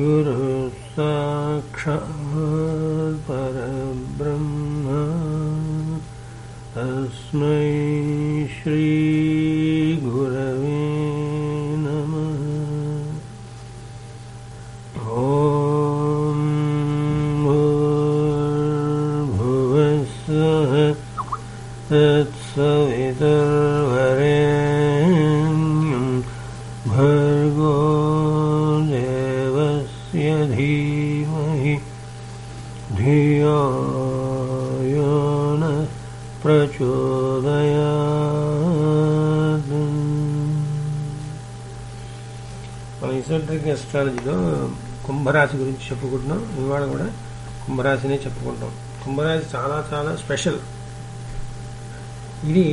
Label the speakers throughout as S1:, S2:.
S1: गुरुः साक्षात् परब्रह्म तस्मै श्रीगुरवे नमः ॐ भूर्भुवस्सः तत्सवितुर्वरेण्यं भर्गो देवस्य धीमहि धियो यो नः ప్రచోదయాత్ మన ఇసెంట్రిక్ ఎస్ట్రాలజీలో కుంభరాశి గురించి చెప్పుకుంటున్నాం ఇవాళ కూడా కుంభరాశినే చెప్పుకుంటాం కుంభరాశి చాలా చాలా స్పెషల్ ఇది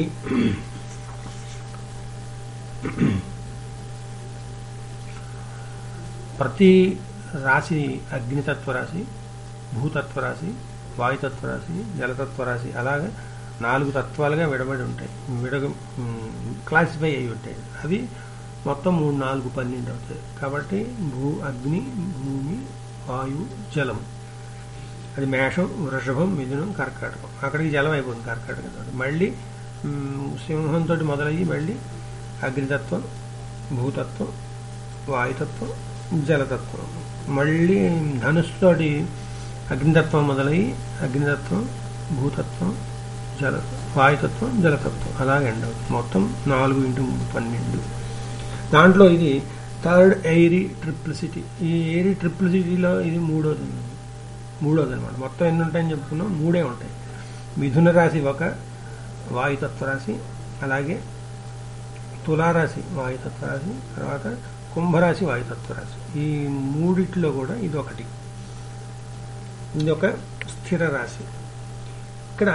S1: ప్రతి రాశి అగ్నితత్వ రాశి భూతత్వ రాశి వాయుతత్వ రాశి జలతత్వ రాశి అలాగే నాలుగు తత్వాలుగా విడబడి ఉంటాయి విడగ క్లాసిఫై అయి ఉంటాయి అవి మొత్తం మూడు నాలుగు పన్నెండు అవుతాయి కాబట్టి భూ అగ్ని భూమి వాయువు జలం అది మేషం వృషభం మిథునం కర్కాటకం అక్కడికి జలం అయిపోతుంది కర్కాటకం తోటి మళ్ళీ మ్, సింహంతో మొదలయ్యి మళ్ళీ అగ్నితత్వం భూతత్వం వాయుతత్వం జలతత్వం మళ్ళీ ధనుస్తోటి అగ్నితత్వం మొదలయ్యి అగ్నితత్వం భూతత్వం జల వాయుతత్వం జలతత్వం అలాగే అండి మొత్తం నాలుగు ఇంటూ మూడు పన్నెండు దాంట్లో ఇది థర్డ్ ఎయిరీ ట్రిప్లిసిటీ ఈ ఎయిరీ ట్రిప్లిసిటీలో ఇది మూడోది మూడోది అనమాట మొత్తం ఎన్ని ఉంటాయని చెప్పుకున్నాం మూడే ఉంటాయి మిథున రాశి ఒక వాయుతత్వ రాశి అలాగే తులారాశి వాయుతత్వ రాశి తర్వాత కుంభరాశి వాయుతత్వ రాశి ఈ మూడిట్లో కూడా ఇది ఒకటి ఇది ఒక స్థిర రాశి ఇక్కడ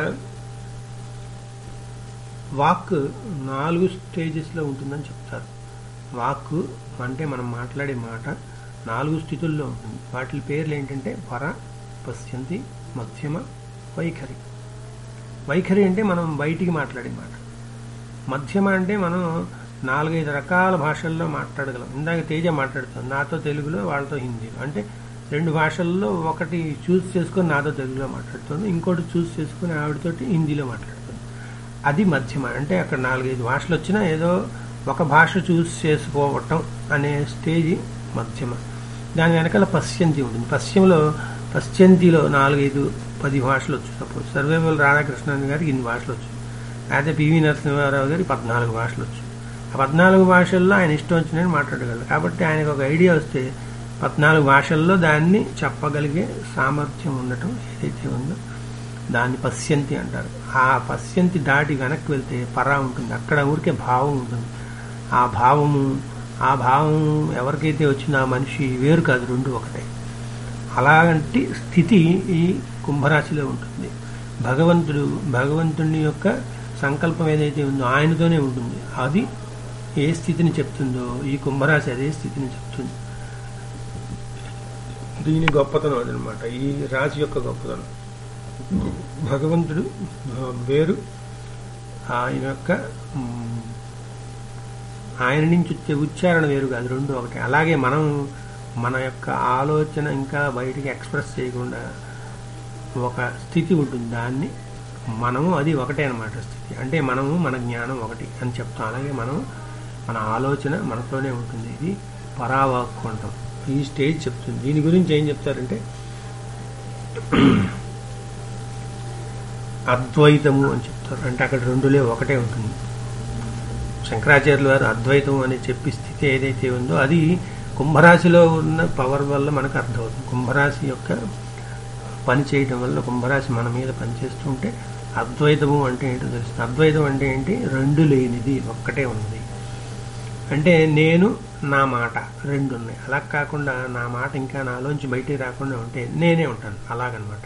S1: వాక్ నాలుగు స్టేజెస్లో ఉంటుందని చెప్తారు వాక్ అంటే మనం మాట్లాడే మాట నాలుగు స్థితుల్లో ఉంటుంది వాటి పేర్లు ఏంటంటే పర పశ్యంతి మధ్యమ వైఖరి వైఖరి అంటే మనం బయటికి మాట్లాడే మాట మధ్యమ అంటే మనం నాలుగైదు రకాల భాషల్లో మాట్లాడగలం ఇందాక తేజ మాట్లాడుతాం నాతో తెలుగులో వాళ్ళతో హిందీలో అంటే రెండు భాషల్లో ఒకటి చూస్ చేసుకొని నాతో తెలుగులో మాట్లాడుతుంది ఇంకోటి చూస్ చేసుకొని ఆవిడతోటి హిందీలో మాట్లాడుతుంది అది మధ్యమ అంటే అక్కడ నాలుగైదు భాషలు వచ్చినా ఏదో ఒక భాష చూస్ చేసుకోవటం అనే స్టేజ్ మధ్యమ దాని వెనకాల పశ్యంతి ఉంటుంది పశ్చిమలో పశ్చంతిలో నాలుగైదు పది భాషలు వచ్చు సపోజ్ సర్వేపల్లి రాధాకృష్ణన్ గారికి ఇన్ని భాషలు వచ్చు అయితే పివి నరసింహారావు గారికి పద్నాలుగు భాషలు వచ్చు ఆ పద్నాలుగు భాషల్లో ఆయన ఇష్టం వచ్చినట్టు మాట్లాడగలరు కాబట్టి ఆయనకు ఒక ఐడియా వస్తే పద్నాలుగు భాషల్లో దాన్ని చెప్పగలిగే సామర్థ్యం ఉండటం ఏదైతే ఉందో దాన్ని పశ్యంతి అంటారు ఆ పశ్యంతి దాటి వెనక్కి వెళ్తే పరా ఉంటుంది అక్కడ ఊరికే భావం ఉంటుంది ఆ భావము ఆ భావం ఎవరికైతే వచ్చిన ఆ మనిషి వేరు కాదు రెండు ఒకటే అలాంటి స్థితి ఈ కుంభరాశిలో ఉంటుంది భగవంతుడు భగవంతుని యొక్క సంకల్పం ఏదైతే ఉందో ఆయనతోనే ఉంటుంది అది ఏ స్థితిని చెప్తుందో ఈ కుంభరాశి అదే స్థితిని చెప్తుంది దీని గొప్పతనం అదనమాట ఈ రాశి యొక్క గొప్పతనం భగవంతుడు ఆ, వేరు ఆయన యొక్క మ్, ఆయన నుంచి వచ్చే ఉచ్చారణ వేరు కాదు రెండు ఒకటి అలాగే మనం మన యొక్క ఆలోచన ఇంకా బయటికి ఎక్స్ప్రెస్ చేయకుండా ఒక స్థితి ఉంటుంది దాన్ని మనము అది ఒకటే అనమాట స్థితి అంటే మనము మన జ్ఞానం ఒకటి అని చెప్తాం అలాగే మనం మన ఆలోచన మనతోనే ఉంటుంది ఇది పరావాక్కు అంటాం ఈ స్టేజ్ చెప్తుంది దీని గురించి ఏం చెప్తారంటే అద్వైతము అని చెప్తారు అంటే అక్కడ రెండులే ఒకటే ఉంటుంది శంకరాచార్యుల వారు అద్వైతం అని చెప్పి స్థితి ఏదైతే ఉందో అది కుంభరాశిలో ఉన్న పవర్ వల్ల మనకు అర్థమవుతుంది కుంభరాశి యొక్క పని చేయటం వల్ల కుంభరాశి మన మీద పనిచేస్తుంటే అద్వైతము అంటే ఏంటో తెలుస్తుంది అద్వైతం అంటే ఏంటి రెండు లేనిది ఒక్కటే ఉన్నది అంటే నేను నా మాట రెండు ఉన్నాయి అలా కాకుండా నా మాట ఇంకా నాలోంచి బయటికి రాకుండా ఉంటే నేనే ఉంటాను అలాగనమాట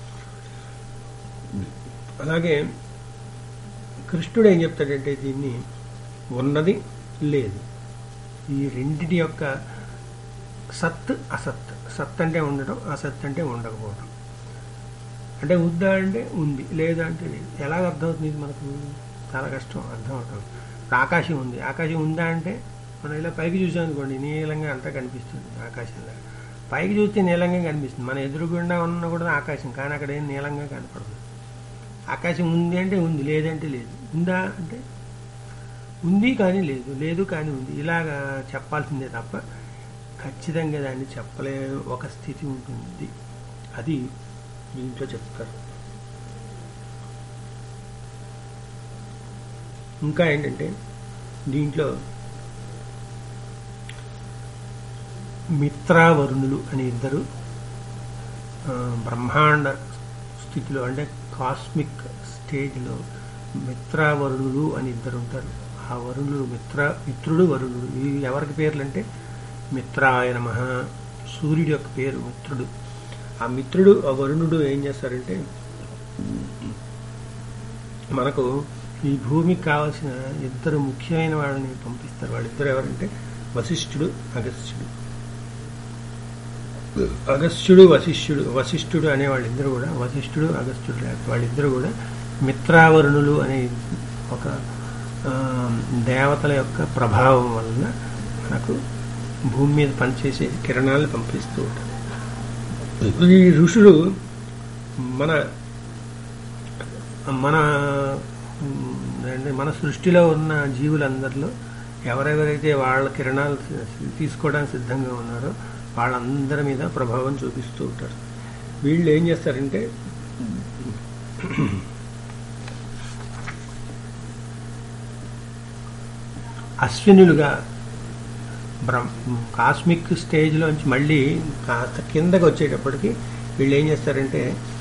S1: అలాగే కృష్ణుడు ఏం చెప్తాడంటే దీన్ని ఉన్నది లేదు ఈ రెండిటి యొక్క సత్ అసత్ సత్ అంటే ఉండటం అసత్ అంటే ఉండకపోవడం అంటే ఉందా అంటే ఉంది లేదా అంటే లేదు ఎలాగ అర్థమవుతుంది ఇది మనకు చాలా కష్టం అర్థం అవుతుంది ఇప్పుడు ఆకాశం ఉంది ఆకాశం ఉందా అంటే మనం ఇలా పైకి చూసాం అనుకోండి నీలంగా అంతా కనిపిస్తుంది ఆకాశంలో పైకి చూస్తే నీలంగా కనిపిస్తుంది మన ఎదురుగుండా ఉన్న కూడా ఆకాశం కానీ అక్కడ ఏం నీలంగా కనపడదు ఆకాశం ఉంది అంటే ఉంది లేదంటే లేదు ఉందా అంటే ఉంది కానీ లేదు లేదు కానీ ఉంది ఇలాగా చెప్పాల్సిందే తప్ప ఖచ్చితంగా దాన్ని చెప్పలే ఒక స్థితి ఉంటుంది అది దీంట్లో చెప్తారు ఇంకా ఏంటంటే దీంట్లో మిత్రావరుణులు అని ఇద్దరు ఆ, బ్రహ్మాండ స్థితిలో అంటే కాస్మిక్ స్టేజ్లో మిత్రావరుణులు అని ఇద్దరు ఉంటారు ఆ వరుణులు మిత్ర మిత్రుడు వరుణుడు ఇవి ఎవరికి పేర్లు అంటే మిత్రాయ నమ సూర్యుడి యొక్క పేరు మిత్రుడు ఆ మిత్రుడు ఆ వరుణుడు ఏం చేస్తారంటే మనకు ఈ భూమికి కావాల్సిన ఇద్దరు ముఖ్యమైన వాళ్ళని పంపిస్తారు వాళ్ళిద్దరు ఎవరంటే వశిష్ఠుడు అగస్త్యుడు అగస్త్యుడు వశిష్ఠుడు వశిష్ఠుడు అనే వాళ్ళిద్దరు కూడా వశిష్ఠుడు అగస్త్యుడు లేకపోతే వాళ్ళిద్దరు కూడా మిత్రావరుణులు అనే ఒక ఆ, దేవతల యొక్క ప్రభావం వలన మనకు భూమి మీద పనిచేసే కిరణాలను పంపిస్తూ ఉంటారు ఈ ఋషులు మన మన ఉమ్, అంటే మన సృష్టిలో ఉన్న జీవులందరిలో ఎవరెవరైతే వాళ్ళ కిరణాలు తీసుకోవడానికి సిద్ధంగా ఉన్నారో వాళ్ళందరి మీద ప్రభావం చూపిస్తూ ఉంటారు వీళ్ళు ఏం చేస్తారంటే అశ్వినులుగా బ్రహ్మ కాస్మిక్ స్టేజ్లోంచి మళ్ళీ కాస్త కిందకి వచ్చేటప్పటికి వీళ్ళు ఏం చేస్తారంటే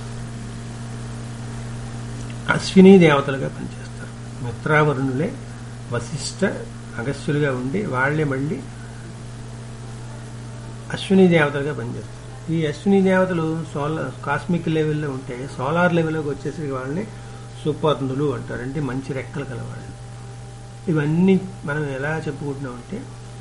S1: అశ్విని దేవతలుగా పనిచేస్తారు మిత్రావరుణులే వశిష్ఠ అగస్త్యులుగా ఉండి వాళ్ళే మళ్ళీ అశ్విని దేవతలుగా పనిచేస్తారు ఈ అశ్విని దేవతలు సోలార్ కాస్మిక్ లెవెల్లో ఉంటే సోలార్ లెవెల్లోకి వచ్చేసరికి వాళ్ళని సుపర్ణులు అంటారు అంటే మంచి రెక్కలు కలవాళ్ళు ఇవన్నీ మనం ఎలా చెప్పుకుంటున్నామంటే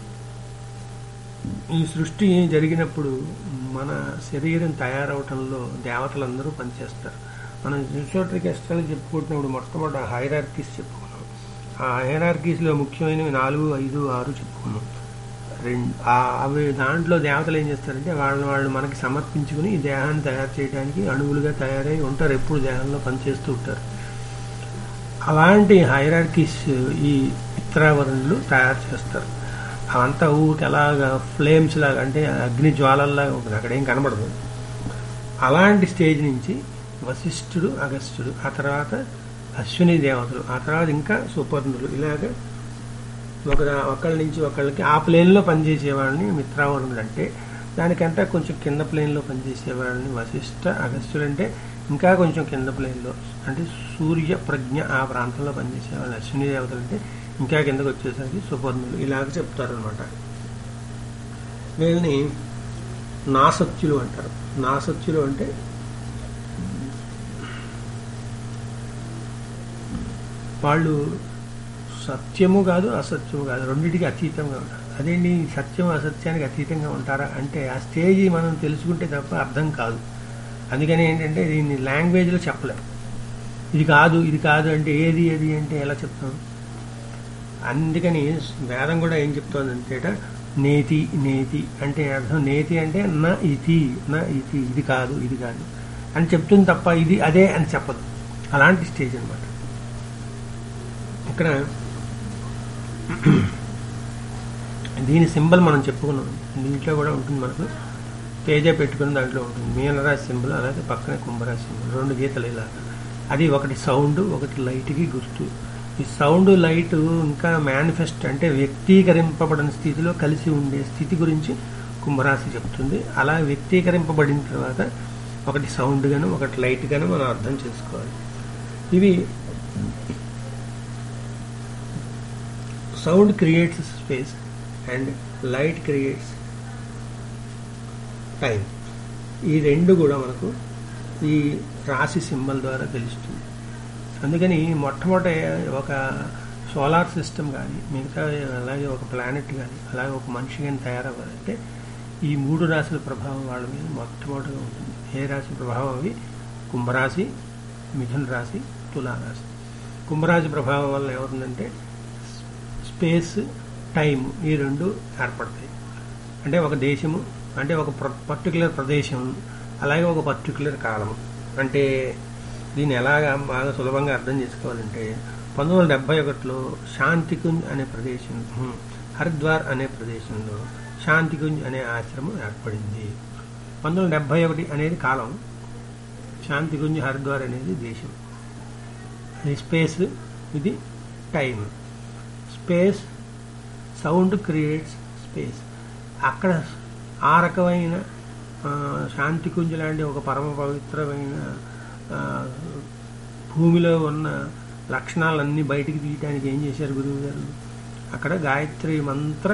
S1: ఈ సృష్టి జరిగినప్పుడు మన శరీరం తయారవటంలో దేవతలందరూ పనిచేస్తారు మనం న్యూట్రిక్ ఎస్ట్రాలు చెప్పుకుంటున్నప్పుడు మొట్టమొదటి హైరార్కీస్ చెప్పుకున్నాం ఆ హైరార్కీస్లో ముఖ్యమైనవి నాలుగు ఐదు ఆరు చెప్పుకున్నాం రెండు ఆ- అవి దాంట్లో దేవతలు ఏం చేస్తారంటే వాళ్ళని వాళ్ళు మనకి సమర్పించుకుని ఈ దేహాన్ని తయారు చేయడానికి అణువులుగా తయారై ఉంటారు ఎప్పుడు దేహంలో పనిచేస్తూ ఉంటారు అలాంటి హైరార్కీస్ ఈ మిత్రావరణులు తయారు చేస్తారు అవంతా ఊరికి అలాగా ఫ్లేమ్స్ లాగా అంటే అగ్ని జ్వాలల్లాగా ఉంటుంది అక్కడేం కనబడదు అలాంటి స్టేజ్ నుంచి వశిష్ఠుడు అగస్త్యుడు ఆ తర్వాత అశ్విని దేవతలు ఆ తర్వాత ఇంకా సుపర్ణులు ఇలాగ ఒక ఒకళ్ళ నుంచి ఒకళ్ళకి ఆ ప్లేన్లో పనిచేసే వాళ్ళని మిత్రావరుణుడు అంటే దానికంటే కొంచెం కింద ప్లేన్లో పనిచేసే వాళ్ళని వశిష్ఠ అగస్త్యుడు అంటే ఇంకా కొంచెం కింద ప్లేన్లో అంటే సూర్య ప్రజ్ఞ ఆ ప్రాంతంలో పనిచేసే వాళ్ళు అశ్విని దేవతలు అంటే ఇంకా కిందకు వచ్చేసరికి సుపర్ణులు ఇలాగ చెప్తారనమాట వీళ్ళని నాసత్యులు అంటారు నాసత్యులు అంటే వాళ్ళు సత్యము కాదు అసత్యము కాదు రెండింటికి అతీతంగా ఉంటారు అదేంటి సత్యం అసత్యానికి అతీతంగా ఉంటారా అంటే ఆ స్టేజ్ మనం తెలుసుకుంటే తప్ప అర్థం కాదు అందుకని ఏంటంటే దీన్ని లాంగ్వేజ్లో చెప్పలేం ఇది కాదు ఇది కాదు అంటే ఏది ఏది అంటే ఎలా చెప్తాం అందుకని వేదం కూడా ఏం చెప్తోందంటేట నేతి నేతి అంటే అర్థం నేతి అంటే నా ఇది నా ఇది ఇది కాదు ఇది కాదు అని చెప్తుంది తప్ప ఇది అదే అని చెప్పదు అలాంటి స్టేజ్ అన్నమాట ఇక్కడ దీని సింబల్ మనం చెప్పుకున్నాం దీంట్లో కూడా ఉంటుంది మనకు తేజ పెట్టుకుని దాంట్లో ఉంటుంది మీనరాశి సింబల్ అలాగే పక్కనే కుంభరాశి సింబల్ రెండు గీతలు ఇలా అది ఒకటి సౌండ్ ఒకటి లైట్కి గుర్తు ఈ సౌండ్ లైట్ ఇంకా మేనిఫెస్ట్ అంటే వ్యక్తీకరింపబడిన స్థితిలో కలిసి ఉండే స్థితి గురించి కుంభరాశి చెప్తుంది అలా వ్యక్తీకరింపబడిన తర్వాత ఒకటి సౌండ్ గాను ఒకటి లైట్ గాను మనం అర్థం చేసుకోవాలి ఇవి sound creates space and light creates time ఈ రెండు కూడా మనకు ఈ రాశి సింబల్ ద్వారా తెలుస్తుంది అందుకని మొట్టమొదటి ఒక సోలార్ సిస్టమ్ కానీ మిగతా అలాగే ఒక ప్లానెట్ కానీ అలాగే ఒక మనిషి కానీ తయారవ్వాలంటే ఈ మూడు రాశుల ప్రభావం వాళ్ళ మీద మొట్టమొదటిగా ఉంటుంది ఏ రాశి ప్రభావం అవి కుంభరాశి మిథున రాశి తులారాశి కుంభరాశి ప్రభావం వల్ల ఏమవుతుందంటే స్పేస్ టైం ఈ రెండు ఏర్పడతాయి అంటే ఒక దేశము అంటే ఒక పర్టికులర్ ప్రదేశం అలాగే ఒక పర్టికులర్ కాలం అంటే దీన్ని ఎలాగా బాగా సులభంగా అర్థం చేసుకోవాలంటే పంతొమ్మిది వందల డెబ్బై ఒకటిలో శాంతికుంజ్ అనే ప్రదేశం హ్మ్, హరిద్వార్ అనే ప్రదేశంలో శాంతికుంజ్ అనే ఆశ్రమం ఏర్పడింది పంతొమ్మిది వందల డెబ్బై ఒకటి అనేది కాలం శాంతికుంజ్ హరిద్వార్ అనేది దేశం అది స్పేస్ ఇది time space sound creates space అక్కడ ఆ రకమైన ఆ, శాంతి కుంజ లాంటి ఒక పరమ పవిత్రమైన ఆ, భూమిలో ఉన్న లక్షణాలన్నీ బయటికి తీయటానికి ఏం చేశారు గురువు గారు అక్కడ గాయత్రి మంత్ర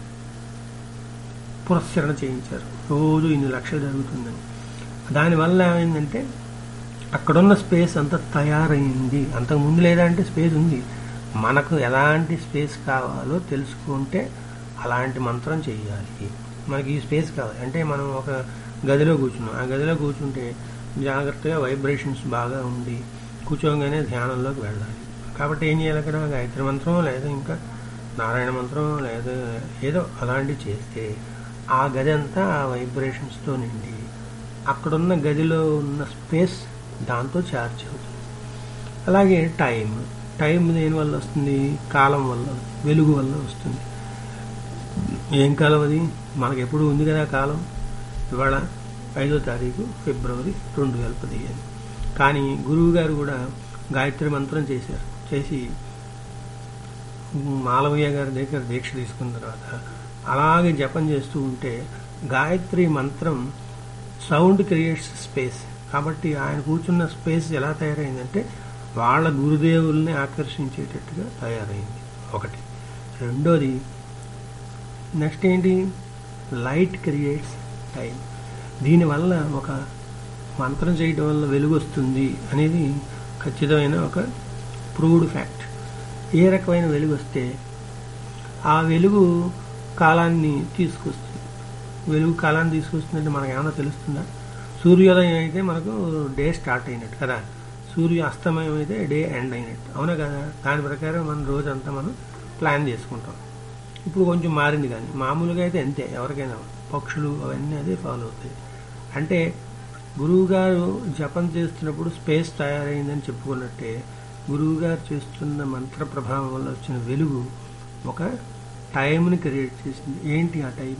S1: పురస్కరణ చేయించారు రోజు ఇన్ని లక్షలు జరుగుతుందని దానివల్ల ఏమైందంటే అక్కడున్న స్పేస్ అంతా తయారైంది అంతకు ముందు లేదా అంటే స్పేస్ ఉంది మనకు ఎలాంటి స్పేస్ కావాలో తెలుసుకుంటే అలాంటి మంత్రం చేయాలి మనకి ఈ స్పేస్ కావాలి అంటే మనం ఒక గదిలో కూర్చున్నాం ఆ గదిలో కూర్చుంటే జాగ్రత్తగా వైబ్రేషన్స్ బాగా ఉండి కూర్చోగానే ధ్యానంలోకి వెళ్ళాలి కాబట్టి ఏం చేయాలి అక్కడ గాయత్రి మంత్రం లేదా ఇంకా నారాయణ మంత్రం లేదా ఏదో అలాంటివి చేస్తే ఆ గది అంతా ఆ వైబ్రేషన్స్తో నిండి అక్కడున్న గదిలో ఉన్న స్పేస్ దాంతో ఛార్జ్ అవుతుంది అలాగే టైం టైం దేని వల్ల వస్తుంది కాలం వల్ల వెలుగు వల్ల వస్తుంది ఏం కాలం అది మనకి ఎప్పుడు ఉంది కదా కాలం ఇవాళ ఐదో తారీఖు ఫిబ్రవరి రెండు వేల పదిహేను కానీ గురువు గారు కూడా గాయత్రి మంత్రం చేశారు చేసి మాలవయ్య గారి దగ్గర దీక్ష తీసుకున్న తర్వాత అలాగే జపం చేస్తూ ఉంటే గాయత్రి మంత్రం సౌండ్ క్రియేట్స్ స్పేస్ కాబట్టి ఆయన కూర్చున్న స్పేస్ ఎలా తయారైందంటే వాళ్ళ గురుదేవుల్ని ఆకర్షించేటట్టుగా తయారైంది ఒకటి రెండోది నెక్స్ట్ ఏంటి లైట్ క్రియేట్స్ టైం దీనివల్ల ఒక మంత్రం చేయడం వల్ల వెలుగు వస్తుంది అనేది ఖచ్చితమైన ఒక ప్రూవ్డ్ ఫ్యాక్ట్ ఏ రకమైన వెలుగు వస్తే ఆ వెలుగు కాలాన్ని తీసుకొస్తుంది వెలుగు కాలాన్ని తీసుకొస్తుందంటే మనకు ఏమైనా తెలుస్తుందా సూర్యోదయం అయితే మనకు డే స్టార్ట్ అయినట్టు కదా సూర్య అస్తమయం అయితే డే ఎండ్ అయినట్టు అవునా కదా దాని ప్రకారం మనం రోజంతా మనం ప్లాన్ చేసుకుంటాం ఇప్పుడు కొంచెం మారింది కానీ మామూలుగా అయితే అంతే ఎవరికైనా పక్షులు అవన్నీ అదే ఫాలో అవుతాయి అంటే గురువు గారు జపం చేస్తున్నప్పుడు స్పేస్ తయారైందని చెప్పుకున్నట్టే గురువు గారు చేస్తున్న మంత్ర ప్రభావం వల్ల వచ్చిన వెలుగు ఒక టైంని క్రియేట్ చేసింది ఏంటి ఆ టైం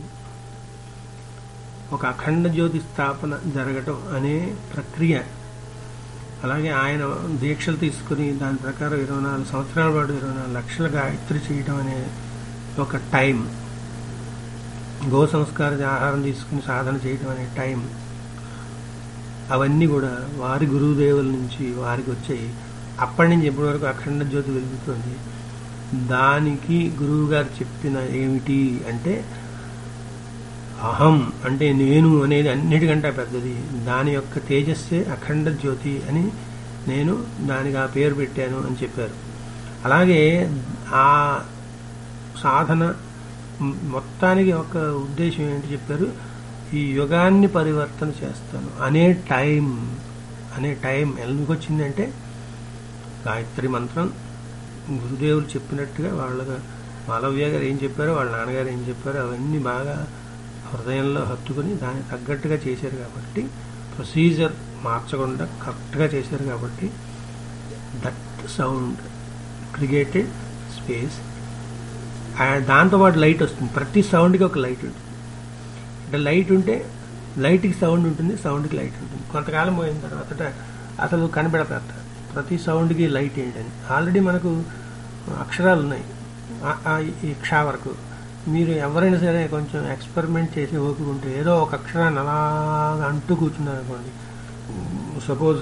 S1: ఒక అఖండ జ్యోతి స్థాపన జరగటం అనే ప్రక్రియ అలాగే ఆయన దీక్షలు తీసుకుని దాని ప్రకారం ఇరవై నాలుగు సంవత్సరాల పాటు ఇరవై నాలుగు లక్షల గాయత్రి చేయడం అనే ఒక టైం గో సంస్కార ఆహారం తీసుకుని సాధన చేయడం అనే టైం అవన్నీ కూడా వారి గురువుదేవుల నుంచి వారికి వచ్చాయి అప్పటి నుంచి ఇప్పటి వరకు అఖండ జ్యోతి వెలుగుతుంది దానికి గురువు గారు చెప్పిన ఏమిటి అంటే అహం అంటే నేను అనేది అన్నిటికంటే పెద్దది దాని యొక్క తేజస్సే అఖండ జ్యోతి అని నేను దానికి ఆ పేరు పెట్టాను అని చెప్పారు అలాగే ఆ సాధన మ్- మొత్తానికి ఒక ఉద్దేశం ఏంటి చెప్పారు ఈ యుగాన్ని పరివర్తన చేస్తాను అనే టైం అనే టైం ఎందుకు వచ్చిందంటే గాయత్రి మంత్రం గురుదేవులు చెప్పినట్టుగా వాళ్ళ మాలవ్య గారు ఏం చెప్పారో వాళ్ళ నాన్నగారు ఏం చెప్పారో అవన్నీ బాగా హృదయంలో హత్తుకుని దానికి తగ్గట్టుగా చేశారు కాబట్టి ప్రొసీజర్ మార్చకుండా కరెక్ట్గా చేశారు కాబట్టి దట్ సౌండ్ క్రియేటెడ్ స్పేస్ దాంతోపాటు లైట్ వస్తుంది ప్రతి సౌండ్కి ఒక లైట్ ఉంటుంది అంటే లైట్ ఉంటే లైట్కి సౌండ్ ఉంటుంది సౌండ్కి లైట్ ఉంటుంది కొంతకాలం పోయిన తర్వాత అసలు కనబడతారు ప్రతి సౌండ్కి లైట్ ఏంటని ఆల్రెడీ మనకు అక్షరాలు ఉన్నాయి ఆ- ఆ ఈ క్ష వరకు మీరు ఎవరైనా సరే కొంచెం ఎక్స్పెరిమెంట్ చేసి ఓపిక ఉంటే ఏదో ఒక అక్షరాన్ని అలాగా అంటూ కూర్చున్నారు అనుకోండి సపోజ్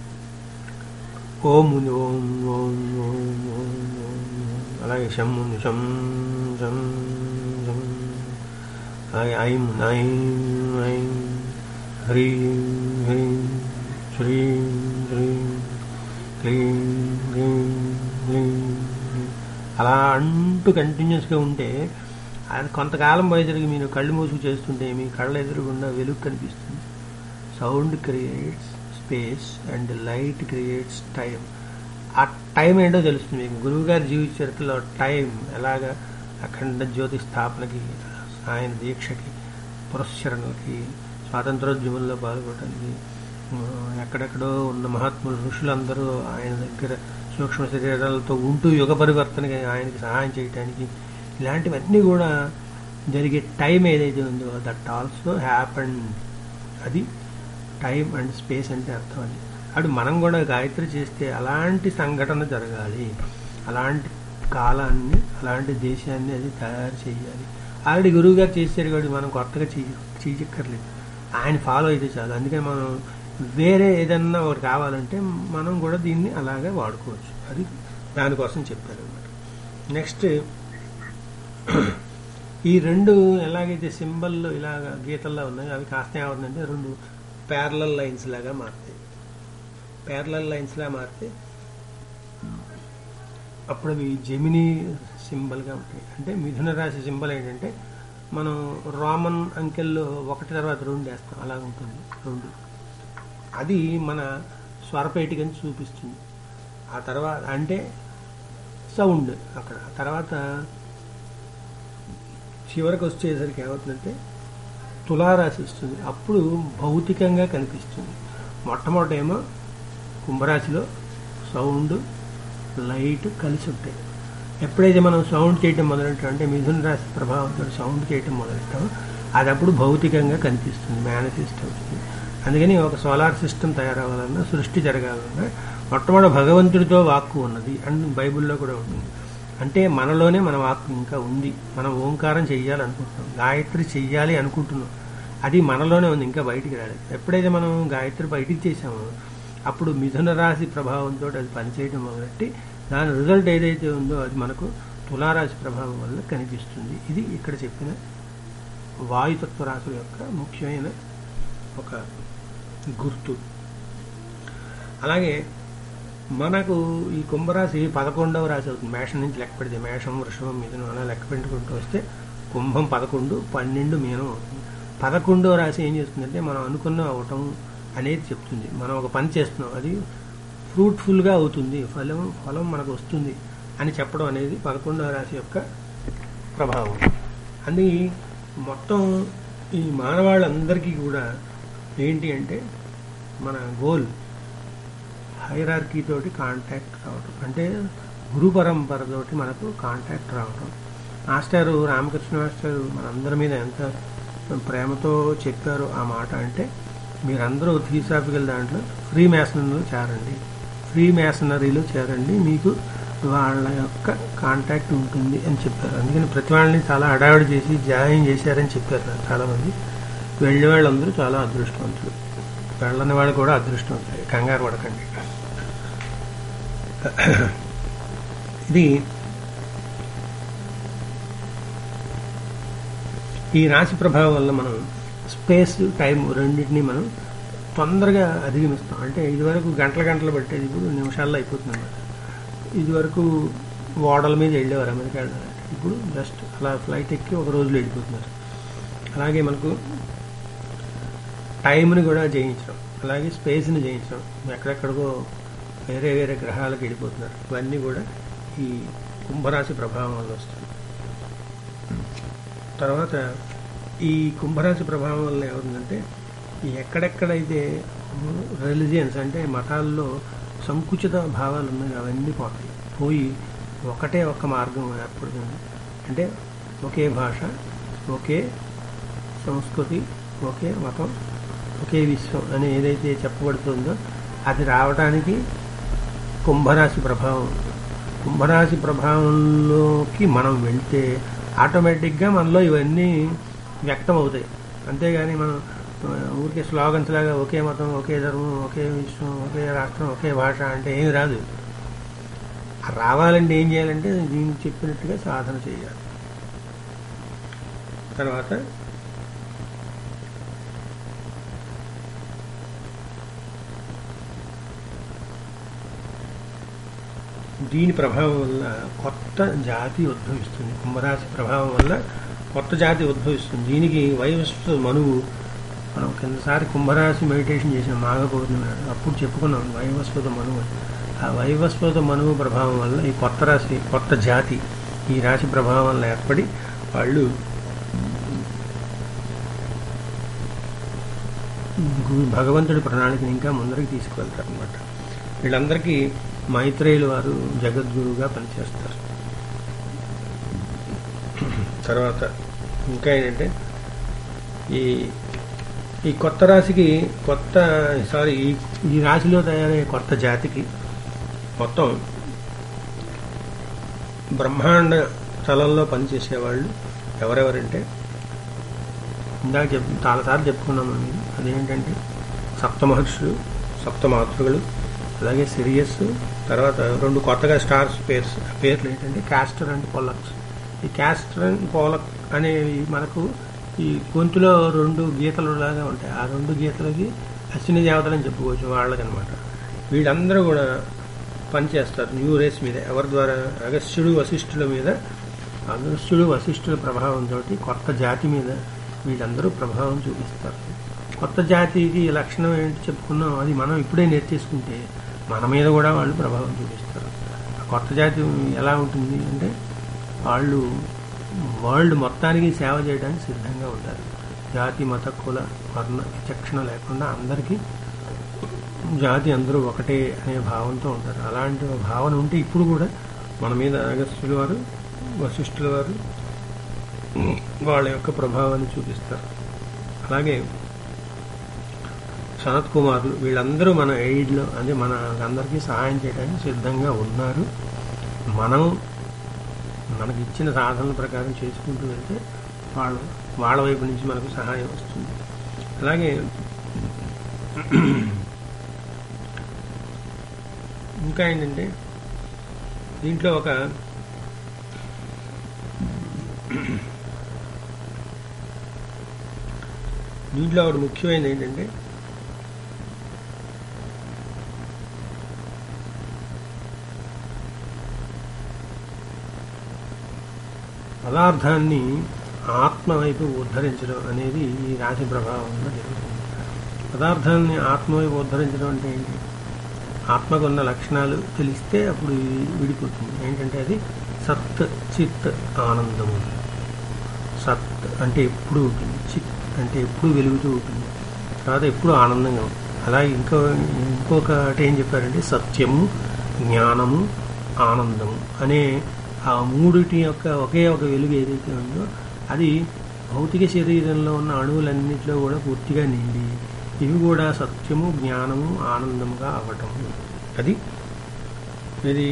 S1: ఓం ఉంది ఓం ఓం ఓం ఓం ఓం ఓం. అలాగే షమ్ ఉంది షమ్ షమ్ షమ్ అలాగే ఐం ఉంది ఐం ఐం హ్రీం హ్రీం శ్రీం శ్రీం క్లీం క్లీం క్లీం అలా అంటూ కంటిన్యూస్గా ఉంటే అది కొంతకాలం పోయేసరికి మీరు కళ్ళు మూసుకు చేస్తుంటే మీ కళ్ళ ఎదురుగుండా వెలుగు కనిపిస్తుంది sound creates space and light creates time ఆ టైం ఏంటో తెలుస్తుంది మీకు గురువు గారి జీవిత చరిత్రలో టైం ఎలాగా అఖండ జ్యోతి స్థాపనకి ఆయన దీక్షకి పురస్చరణలకి స్వాతంత్రోద్యమంలో పాల్గొనడానికి ఆ, ఎక్కడెక్కడో ఉన్న మహాత్ములు ఋషులందరూ ఆయన దగ్గర సూక్ష్మ శరీరాలతో ఉంటూ యుగ పరివర్తనకి ఆయనకి సహాయం చేయడానికి ఇలాంటివన్నీ కూడా జరిగే టైం ఏదైతే ఉందో దట్ ఆల్సో హ్యాపన్ అది టైం అండ్ స్పేస్ అంటే అర్థం అది అటు మనం కూడా గాయత్రి చేస్తే అలాంటి సంఘటన జరగాలి అలాంటి కాలాన్ని అలాంటి దేశాన్ని అది తయారు చేయాలి ఆల్రెడీ గురువు గారు చేశారు కాబట్టి మనం కొత్తగా చేయ చేయక్కర్లేదు ఆయన ఫాలో అయితే చాలు అందుకని మనం వేరే ఏదన్నా ఒకటి కావాలంటే మనం కూడా దీన్ని అలాగే వాడుకోవచ్చు అది దానికోసం చెప్పారు అనమాట నెక్స్ట్ ఈ రెండు ఎలాగైతే సింబల్ ఇలాగ గీతల్లో ఉన్నాయో అవి కాస్త ఏమవుతుందంటే రెండు ప్యారలల్ లైన్స్ లాగా మారుతాయి ప్యారలల్ లైన్స్ లాగా మారితే అప్పుడు అవి జెమిని సింబల్గా ఉంటాయి అంటే మిథున రాశి సింబల్ ఏంటంటే మనం రోమన్ అంకెల్లో ఒకటి తర్వాత రెండు వేస్తాం అలా ఉంటుంది రెండు అది మన స్వరపేటికని చూపిస్తుంది ఆ తర్వాత అంటే సౌండ్ అక్కడ ఆ తర్వాత చివరికి వచ్చేసరికి ఏమవుతుందంటే తులారాశి వస్తుంది అప్పుడు భౌతికంగా కనిపిస్తుంది మొట్టమొదట ఏమో కుంభరాశిలో సౌండ్ లైట్ కలిసి ఉంటాయి ఎప్పుడైతే మనం సౌండ్ చేయటం మొదలెట్టాం అంటే మిథున రాశి ప్రభావంతో సౌండ్ చేయటం మొదలెట్టామో అది అప్పుడు భౌతికంగా కనిపిస్తుంది మేనిఫెస్ట్ అవుతుంది అందుకని ఒక సోలార్ సిస్టమ్ తయారవ్వాలన్నా సృష్టి జరగాలన్నా మొట్టమొదటి భగవంతుడితో వాక్కు ఉన్నది అండ్ బైబిల్లో కూడా ఉంటుంది అంటే మనలోనే మన వాక్కు ఇంకా ఉంది మనం ఓంకారం చెయ్యాలనుకుంటున్నాం గాయత్రి చెయ్యాలి అనుకుంటున్నాం అది మనలోనే ఉంది ఇంకా బయటికి రాలేదు ఎప్పుడైతే మనం గాయత్రి బయటికి చేసామో అప్పుడు మిథున రాశి ప్రభావంతో అది పనిచేయడం మొదలెట్టి దాని రిజల్ట్ ఏదైతే ఉందో అది మనకు తులారాశి ప్రభావం వల్ల కనిపిస్తుంది ఇది ఇక్కడ చెప్పిన వాయుతత్వ రాశుల యొక్క ముఖ్యమైన ఒక గుర్తు అలాగే మనకు ఈ కుంభరాశి పదకొండవ రాశి అవుతుంది మేషం నుంచి లెక్క పెడితే మేషం వృషభం మీదను అలా లెక్క పెట్టుకుంటూ వస్తే కుంభం పదకొండు పన్నెండు మీనం అవుతుంది పదకొండవ రాశి ఏం చేస్తుందంటే మనం అనుకున్న అవటం అనేది చెప్తుంది మనం ఒక పని చేస్తున్నాం అది ఫ్రూట్ఫుల్గా అవుతుంది ఫలం ఫలం మనకు వస్తుంది అని చెప్పడం అనేది పదకొండవ రాశి యొక్క ప్రభావం అది మొత్తం ఈ మానవాళ్ళందరికీ కూడా ఏంటి అంటే మన గోల్ హైరార్కీ తోటి కాంటాక్ట్ రావటం అంటే గురు పరంపరతోటి మనకు కాంటాక్ట్ రావటం మాస్టారు రామకృష్ణ మాస్టారు మనందరి మీద ఎంత ప్రేమతో చెప్పారు ఆ మాట అంటే మీరందరూ థియోసాఫికల్ దాంట్లో ఫ్రీ మ్యాసనరీలో చేరండి ఫ్రీ మ్యాసనరీలో చేరండి మీకు వాళ్ళ యొక్క కాంటాక్ట్ ఉంటుంది అని చెప్పారు అందుకని ప్రతి వాళ్ళని చాలా హడావిడి చేసి జాయిన్ చేశారని చెప్పారు నాకు చాలామంది వెళ్ళే వాళ్ళందరూ చాలా అదృష్టవంతులు వెళ్ళని వాళ్ళు కూడా అదృష్టవంతులు కంగారు పడకండి ఇది ఈ రాశి ప్రభావం వల్ల మనం స్పేస్ టైం రెండింటినీ మనం తొందరగా అధిగమిస్తాం అంటే ఇదివరకు గంటల గంటలు పట్టేది ఇప్పుడు నిమిషాల్లో అయిపోతుంది అనమాట ఇదివరకు ఓడల మీద వెళ్ళేవారు అమెరికా వెళ్ళాలంటే ఇప్పుడు జస్ట్ అలా ఫ్లైట్ ఎక్కి ఒక రోజులో వెళ్ళిపోతున్నారు అలాగే మనకు టైంని కూడా జయించడం అలాగే స్పేస్ని జయించడం ఎక్కడెక్కడికో వేరే వేరే గ్రహాలకు వెళ్ళిపోతున్నారు ఇవన్నీ కూడా ఈ కుంభరాశి ప్రభావం వల్ల వస్తుంది తర్వాత ఈ కుంభరాశి ప్రభావం వల్ల ఏమవుతుందంటే ఈ ఎక్కడెక్కడైతే రిలిజియన్స్ అంటే మతాల్లో సంకుచిత భావాలు ఉన్నాయి అవన్నీ పోతాయి పోయి ఒకటే ఒక మార్గం ఏర్పడుతుంది అంటే ఒకే భాష ఒకే సంస్కృతి ఒకే మతం ఒకే విశ్వం అని ఏదైతే చెప్పబడుతుందో అది రావడానికి కుంభరాశి ప్రభావం కుంభరాశి ప్రభావంలోకి మనం వెళ్తే ఆటోమేటిక్గా మనలో ఇవన్నీ వ్యక్తం అవుతాయి అంతేగాని మనం ఆ, ఊరికే స్లోగన్స్ లాగా ఒకే మతం ఒకే ధర్మం ఒకే విశ్వం ఒకే రాష్ట్రం ఒకే భాష అంటే ఏమి రాదు ఆ రావాలంటే ఏం చేయాలంటే దీనికి చెప్పినట్టుగా సాధన చేయాలి తర్వాత దీని ప్రభావం వల్ల కొత్త జాతి ఉద్భవిస్తుంది కుంభరాశి ప్రభావం వల్ల కొత్త జాతి ఉద్భవిస్తుంది దీనికి వైవస్వ మనువు మనం కిందసారి కుంభరాశి మెడిటేషన్ చేసిన మాఘ పౌర్ణమి నాడు అప్పుడు చెప్పుకున్నాం వైవస్వత మనువు అని. ఆ వైవస్వత మనువు ప్రభావం వల్ల ఈ కొత్త రాశి కొత్త జాతి ఈ రాశి ప్రభావం వల్ల ఏర్పడి వాళ్ళు గు- భగవంతుడి ప్రణాళికని ఇంకా ముందరికి తీసుకువెళ్తారు అనమాట వీళ్ళందరికీ మైత్రేయులు వారు జగద్గురువుగా పనిచేస్తారు తర్వాత ఇంకా ఏంటంటే ఈ ఈ కొత్త రాశికి కొత్త సారీ ఈ ఈ రాశిలో తయారయ్యే కొత్త జాతికి మొత్తం బ్రహ్మాండ స్థలంలో పనిచేసేవాళ్ళు ఎవరెవరంటే ఇందాక చెప్ చాలాసార్లు చెప్పుకున్నాం మనం అదేంటంటే సప్తమహర్షులు సప్తమాతృಗಳು అలాగే సిరియస్ తర్వాత రెండు కొత్తగా స్టార్స్ పేర్స్ ఆ పేర్లు ఏంటంటే క్యాస్టర్ అండ్ పోలక్స్ ఈ క్యాస్టర్ అండ్ పోలక్ అనేవి మనకు ఈ గొంతులో రెండు గీతలు లాగా ఉంటాయి ఆ రెండు గీతలకి అశ్విని దేవతలని చెప్పుకోవచ్చు వాళ్ళకనమాట వీళ్ళందరూ కూడా పనిచేస్తారు న్యూ రేస్ మీద ఎవరి ద్వారా అగస్త్యుడు వశిష్ఠుల మీద అగస్త్యుడు వశిష్ఠుల ప్రభావంతో కొత్త జాతి మీద వీళ్ళందరూ ప్రభావం చూపిస్తారు కొత్త జాతికి లక్షణం ఏంటి చెప్పుకున్నాం అది మనం ఇప్పుడే నేర్చేసుకుంటే మన మీద కూడా వాళ్ళు ప్రభావం చూపిస్తారు ఆ కొత్త జాతి ఎలా ఉంటుంది అంటే వాళ్ళు వరల్డ్ మొత్తానికి సేవ చేయడానికి సిద్ధంగా ఉంటారు జాతి మత కుల వర్ణ విచక్షణ లేకుండా అందరికీ జాతి అందరూ ఒకటే అనే భావంతో ఉంటారు అలాంటి భావన ఉంటే ఇప్పుడు కూడా మన మీద అగస్త్యుల వారు వశిష్ఠుల వారు వాళ్ళ యొక్క ప్రభావాన్ని చూపిస్తారు అలాగే సనత్ కుమారులు వీళ్ళందరూ మన ఎయిడ్లో అంటే మన అందరికీ సహాయం చేయడానికి సిద్ధంగా ఉన్నారు మనం మనకి ఇచ్చిన సాధనల ప్రకారం చేసుకుంటూ వెళ్తే వాళ్ళు వాళ్ళ వైపు నుంచి మనకు సహాయం వస్తుంది అలాగే ఇంకా ఏంటంటే దీంట్లో ఒక దీంట్లో ఒకటి ముఖ్యమైనది ఏంటంటే పదార్థాన్ని ఆత్మ వైపు ఉద్ధరించడం అనేది ఈ రాశి ప్రభావంలో జరుగుతుంది పదార్థాన్ని ఆత్మ వైపు ఉద్ధరించడం అంటే ఏంటి ఆత్మకు ఉన్న లక్షణాలు తెలిస్తే అప్పుడు ఇది విడిపోతుంది ఏంటంటే అది సత్ చిత్ ఆనందము సత్ అంటే ఎప్పుడు ఉంటుంది చిత్ అంటే ఎప్పుడు వెలుగుతూ ఉంటుంది తర్వాత ఎప్పుడు ఆనందంగా ఉంటుంది అలా ఇంకో ఇంకొకటి ఏం చెప్పారంటే సత్యము జ్ఞానము ఆనందము అనే ఆ మూడిటి యొక్క ఒకే ఒక వెలుగు ఏదైతే ఉందో అది భౌతిక శరీరంలో ఉన్న అణువులన్నింటిలో కూడా పూర్తిగా నిండి ఇవి కూడా సత్యము జ్ఞానము ఆనందముగా అవ్వటం అది ఇది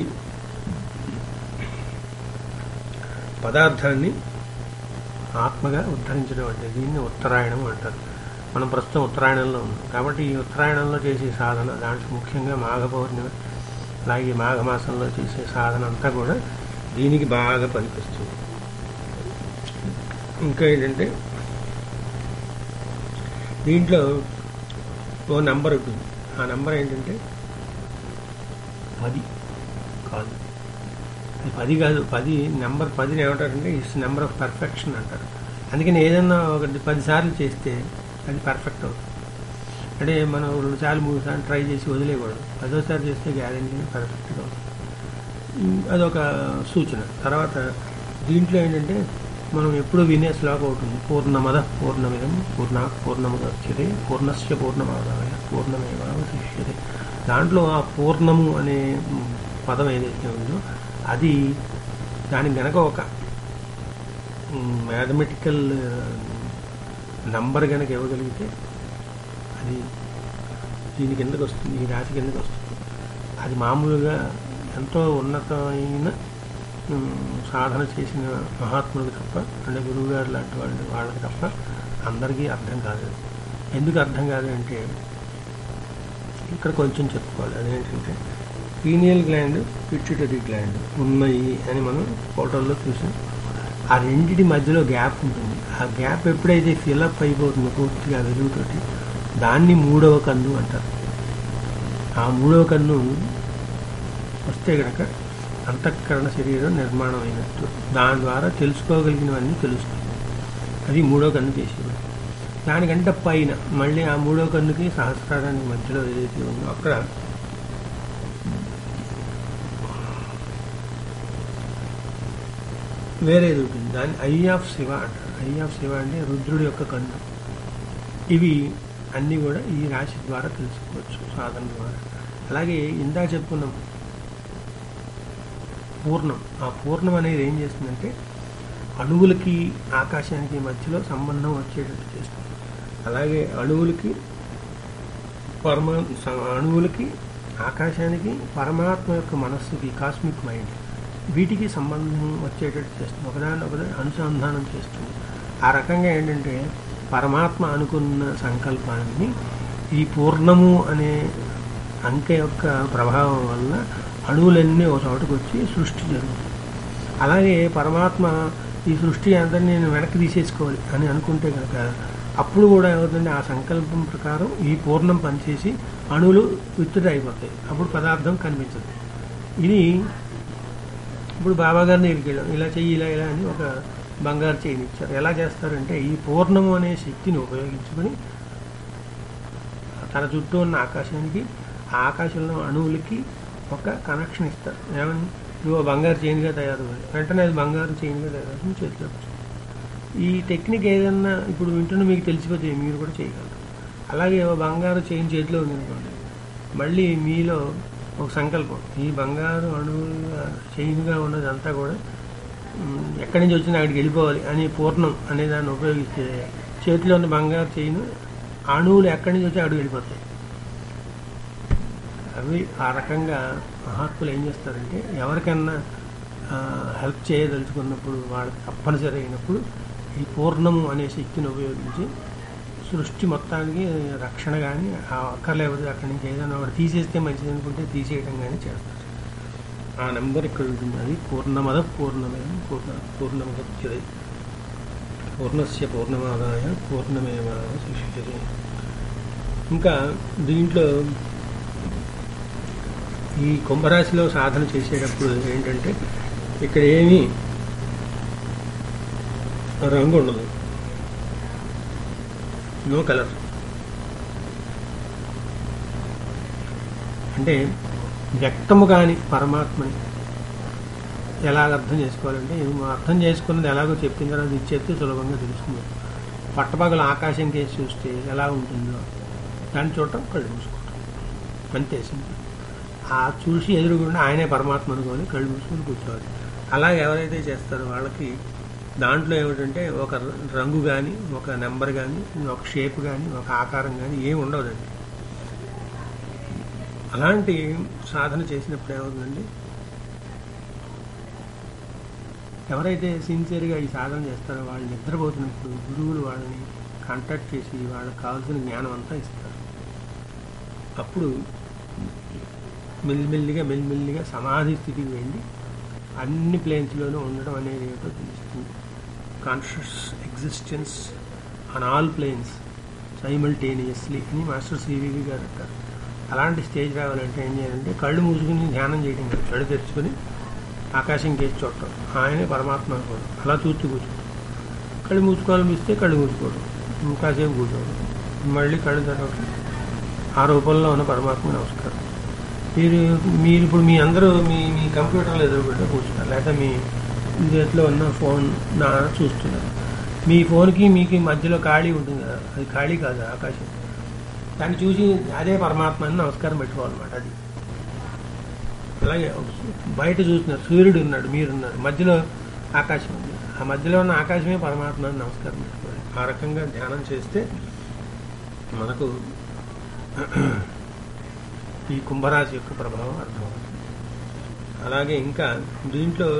S1: పదార్థాన్ని ఆత్మగా ఉద్ధరించడం అంటే దీన్ని ఉత్తరాయణం అంటారు మనం ప్రస్తుతం ఉత్తరాయణంలో ఉన్నాం కాబట్టి ఈ ఉత్తరాయణంలో చేసే సాధన దాంట్లో ముఖ్యంగా మాఘ పౌర్ణిమ అలాగే మాఘమాసంలో చేసే సాధన అంతా కూడా దీనికి బాగా పనిపిస్తుంది ఇంకా ఏంటంటే దీంట్లో ఓ నెంబర్ ఉంటుంది ఆ నెంబర్ ఏంటంటే పది కాదు అది పది కాదు పది నెంబర్ పదిని ఏమంటారంటే ఇట్స్ నెంబర్ ఆఫ్ పర్ఫెక్షన్ అంటారు అందుకని ఏదన్నా ఒకటి పది సార్లు చేస్తే అది పర్ఫెక్ట్ అవుతుంది అంటే మనం రెండు సార్లు మూడు సార్లు ట్రై చేసి వదిలేయకూడదు పదోసారి చేస్తే గ్యారెంటీ పర్ఫెక్ట్గా అవుతుంది ఉమ్, అదొక సూచన తర్వాత దీంట్లో ఏంటంటే మనం ఎప్పుడు వినే శ్లోకం అవుతుంది పూర్ణమద పూర్ణమిదం పూర్ణ పూర్ణముదచ్యతే పూర్ణస్య పూర్ణమాదాయ పూర్ణమేవాశిష్యతే దాంట్లో ఆ పూర్ణము అనే ఉమ్, పదం ఏదైతే ఉందో అది దానికి గనక ఒక మ్యాథమెటికల్ నంబర్ కనుక ఇవ్వగలిగితే అది దీని కిందకు వస్తుంది ఈ రాశి కిందకు వస్తుంది అది మామూలుగా ఎంతో ఉన్నతమైన ఉమ్, సాధన చేసిన మహాత్ములకు తప్ప అంటే గురువుగారు లాంటి వాళ్ళు వాళ్ళకి తప్ప అందరికీ అర్థం కాదు ఎందుకు అర్థం కాదు అంటే ఇక్కడ కొంచెం చెప్పుకోవాలి అదేంటంటే పీనియల్ గ్లాండ్ పిట్యూటరీ గ్లాండ్ ఉన్నాయి అని మనం ఫోటోల్లో చూసాం ఆ రెండిటి మధ్యలో గ్యాప్ ఉంటుంది ఆ గ్యాప్ ఎప్పుడైతే ఫిలప్ అయిపోతుందో పూర్తిగా వెలుగుతోటి దాన్ని మూడవ కన్ను అంటారు ఆ మూడవ కన్ను వస్తే గనక అంతఃకరణ శరీరం నిర్మాణం అయినట్టు దాని ద్వారా తెలుసుకోగలిగినవన్నీ తెలుస్తాయి అది మూడో కన్ను చేసేవాడు దానికంటే పైన మళ్ళీ ఆ మూడో కన్నుకి సహస్రానికి మధ్యలో ఏదైతే ఉందో అక్కడ వేరేది ఉంటుంది దాన్ని ఐ ఆఫ్ శివ అంటారు ఐ ఆఫ్ శివ అంటే రుద్రుడి యొక్క కన్ను ఇవి అన్నీ కూడా ఈ రాశి ద్వారా తెలుసుకోవచ్చు సాధన ద్వారా అలాగే ఇందా చెప్పుకున్నాం పూర్ణం ఆ పూర్ణం అనేది ఏం చేస్తుందంటే అణువులకి ఆకాశానికి మధ్యలో సంబంధం వచ్చేటట్టు చేస్తుంది అలాగే అణువులకి పరమా స- అణువులకి ఆకాశానికి పరమాత్మ యొక్క మనస్సుకి కాస్మిక్ మైండ్ వీటికి సంబంధం వచ్చేటట్టు చేస్తుంది ఒకదాని ఒకదాని అనుసంధానం చేస్తుంది ఆ రకంగా ఏంటంటే పరమాత్మ అనుకున్న సంకల్పాన్ని ఈ పూర్ణము అనే అంకె యొక్క ప్రభావం వల్ల అణువులన్నీ ఒక చోటకు వచ్చి సృష్టి జరుగుతుంది అలాగే పరమాత్మ ఈ సృష్టి అంతా నేను వెనక్కి తీసేసుకోవాలి అని అనుకుంటే కనుక అప్పుడు కూడా ఏమవుతుంది ఆ సంకల్పం ప్రకారం ఈ పూర్ణం పనిచేసి అణువులు విత్తుడు అయిపోతాయి అప్పుడు పదార్థం కనిపించదు ఇది ఇప్పుడు బాబా గారిని దగ్గరికి వెళ్ళాం ఇలా చెయ్యి ఇలా ఇలా అని ఒక బంగారు చెయ్యిని ఇచ్చారు ఎలా చేస్తారంటే ఈ పూర్ణము అనే శక్తిని ఉపయోగించుకొని తన చుట్టూ ఉన్న ఆకాశానికి ఆ ఆకాశంలో అణువులకి ఒక కనెక్షన్ ఇస్తారు ఏమని ఇదిగో బంగారు చైన్గా తయారు వెంటనే అది బంగారు చైన్గా తయారు చేతిలో వచ్చింది. ఈ టెక్నిక్ ఏదన్నా ఇప్పుడు వింటున్న మీకు తెలిసిపోతే మీరు కూడా చేయగలరు అలాగే ఓ బంగారు చైన్ చేతిలో ఉంది అనుకోండి మళ్ళీ మీలో ఒక సంకల్పం ఈ బంగారు అణువుగా చైన్గా ఉన్నదంతా కూడా మ్, ఎక్కడి నుంచి వచ్చింది అక్కడికి వెళ్ళిపోవాలి అని పూర్ణం అనే దాన్ని ఉపయోగిస్తే చేతిలో ఉన్న బంగారు చైన్ అణువులు ఎక్కడి నుంచి వచ్చి అడుగు వెళ్ళిపోతాయి అవి ఆ రకంగా మహాత్ములు ఏం చేస్తారంటే ఎవరికన్నా హెల్ప్ చేయదలుచుకున్నప్పుడు వాళ్ళకి తప్పనిసరి అయినప్పుడు ఈ పూర్ణము అనే శక్తిని ఉపయోగించి సృష్టి మొత్తానికి రక్షణ కానీ అక్కర్లేకపోతే అక్కడి నుంచి ఏదైనా ఒకటి తీసేస్తే మంచిది అనుకుంటే తీసేయడం కానీ చేస్తారు ఆ నెంబర్ ఇక్కడ ఉంటుంది అది పూర్ణమద పూర్ణమైన పూర్ణ పూర్ణమదచ్యది పూర్ణస్య పూర్ణమాదాయ పూర్ణమేవ శిష్యతే ఇంకా దీంట్లో ఈ కుంభరాశిలో సాధన చేసేటప్పుడు ఏంటంటే ఇక్కడ ఏమీ రంగు ఉండదు నో కలర్ అంటే వ్యక్తము కాని పరమాత్మని ఎలాగ అర్థం చేసుకోవాలంటే ఇది మనం అర్థం చేసుకున్నది ఎలాగో చెప్పిన తర్వాత ఇది చెప్తే సులభంగా తెలుస్తుంది పట్టపగల ఆకాశం కేసి చూస్తే ఎలా ఉంటుందో దాన్ని చూడటం కళ్ళు మూసుకోవటం అంతే సింపుల్ ఆ చూసి ఎదురుగుండా ఆయనే పరమాత్మ అనుకోని కళ్ళు మూసుకొని కూర్చోవాలి అలాగే ఎవరైతే చేస్తారో వాళ్ళకి దాంట్లో ఏమిటంటే ఒక రంగు కానీ ఒక నెంబర్ కానీ ఒక షేప్ కానీ ఒక ఆకారం కానీ ఏమి ఉండదండి అలాంటి సాధన చేసినప్పుడు ఏమవుతుందండి ఎవరైతే సిన్సియర్గా ఈ సాధన చేస్తారో వాళ్ళు నిద్రపోతున్నప్పుడు గురువులు వాళ్ళని కాంటాక్ట్ చేసి వాళ్ళకి కావాల్సిన జ్ఞానం అంతా ఇస్తారు అప్పుడు మెల్లిమెల్లిగా మెల్లిమెల్లిగా సమాధి స్థితికి వెళ్ళి అన్ని ప్లేన్స్లోనూ ఉండడం అనేది ఏమిటో తెలుస్తుంది conscious existence on all planes simultaneously అని మాస్టర్ సివివి గారు అంటారు అలాంటి స్టేజ్ రావాలంటే ఏం చేయాలంటే కళ్ళు మూసుకుని ధ్యానం చేయడం కాదు కళ్ళు తెరుచుకొని ఆకాశం కేసి చూడటం ఆయనే పరమాత్మ అనుకోవడం అలా చూస్తూ కూర్చోవడం కళ్ళు మూసుకోవాలనిపిస్తే కళ్ళు మూసుకోవడం ఇంకాసేపు కూర్చోవడం మళ్ళీ కళ్ళు తెరవడం ఆ రూపంలో ఉన్న పరమాత్మ నమస్కారం మీరు మీరు ఇప్పుడు మీ అందరూ మీ మీ కంప్యూటర్లో ఎదురుకుంటే కూర్చున్నారు లేదా మీ చేతిలో ఉన్న ఫోన్ నా చూస్తున్నారు మీ ఫోన్కి మీకు మధ్యలో ఖాళీ ఉంటుంది కదా అది ఖాళీ కాదు ఆకాశం దాన్ని చూసి అదే పరమాత్మ అని నమస్కారం పెట్టుకోవాలన్నమాట అది అలాగే బయట చూస్తున్నారు సూర్యుడు ఉన్నాడు మీరున్నారు మధ్యలో ఆకాశం ఉంది ఆ మధ్యలో ఉన్న ఆకాశమే పరమాత్మ అని నమస్కారం పెట్టుకోవాలి ఆ రకంగా ధ్యానం చేస్తే మనకు ఈ కుంభరాశి యొక్క ప్రభావం అర్థమవుతుంది అలాగే ఇంకా దీంట్లో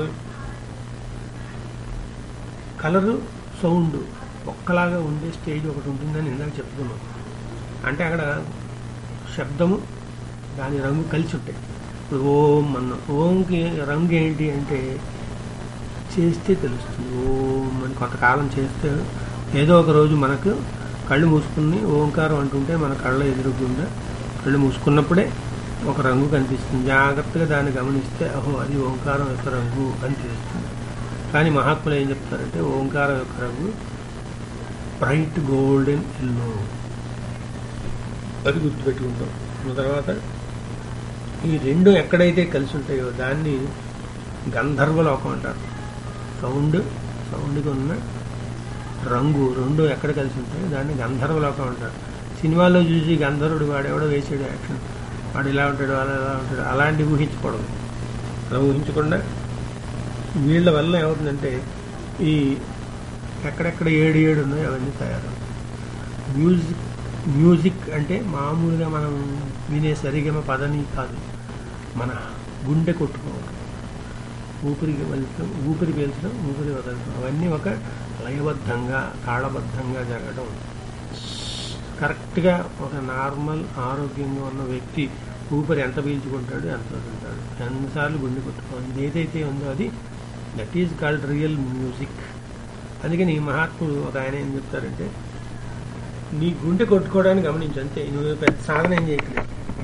S1: కలరు సౌండ్ ఒక్కలాగా ఉండే స్టేజ్ ఒకటి ఉంటుందని ఇందాక చెప్తున్నాం అంటే అక్కడ శబ్దము దాని రంగు కలిసి ఉంటాయి ఇప్పుడు ఓం అన్న ఓంకి రంగు ఏంటి అంటే చేస్తే తెలుస్తుంది ఓం అని కొంతకాలం చేస్తే ఏదో ఒక రోజు మనకు కళ్ళు మూసుకుని ఓంకారం అంటుంటే మన కళ్ళ ఎదురుగుండా కళ్ళు మూసుకున్నప్పుడే ఒక రంగు కనిపిస్తుంది జాగ్రత్తగా దాన్ని గమనిస్తే అహో అది ఓంకారం యొక్క రంగు అని తెలుస్తుంది కానీ మహాత్ములు ఏం చెప్తారంటే ఓంకారం యొక్క రంగు బ్రైట్ గోల్డెన్ ఎల్లో అది గుర్తుపెట్టుకుంటాం ఆ తర్వాత ఈ రెండు ఎక్కడైతే కలిసి ఉంటాయో దాన్ని గంధర్వలోకం అంటారు సౌండ్ సౌండ్కి ఉన్న రంగు రెండు ఎక్కడ కలిసి ఉంటాయో దాన్ని గంధర్వలోకం అంటారు సినిమాల్లో చూసి గంధర్వుడు వాడెవడో వేసాడు యాక్షన్ వాడు ఇలా ఉంటాడు అలా ఇలా ఉంటాడు అలాంటివి ఊహించకూడదు అలా ఊహించకుండా వీళ్ళ వల్ల ఏమవుతుందంటే ఈ ఎక్కడెక్కడ ఏడు ఏడు ఉన్నాయో అవన్నీ తయారవుతాయి మ్యూజిక్ మ్యూజిక్ అంటే మామూలుగా మనం వినే సరిగమ పదని కాదు మన గుండె కొట్టుకోవడం ఊపిరికి వెళ్తాం ఊపిరి పీల్చడం ఊపిరి వదలడం అవన్నీ ఒక లయబద్ధంగా తాళబద్ధంగా జరగడం కరెక్ట్గా ఒక నార్మల్ ఆరోగ్యంగా ఉన్న వ్యక్తి ఊపిరి ఎంత పీల్చుకుంటాడు ఎంత వదులుతాడు ఎన్నిసార్లు గుండె కొట్టుకోవాలి ఇది ఏదైతే ఉందో అది that is called real music అందుకని ఈ మహాత్ముడు ఒక ఆయన ఏం చెప్తారంటే నీ గుండె కొట్టుకోవడానికి గమనించు అంతే నువ్వు పెద్ద సాధన ఏం చేయట్లేదు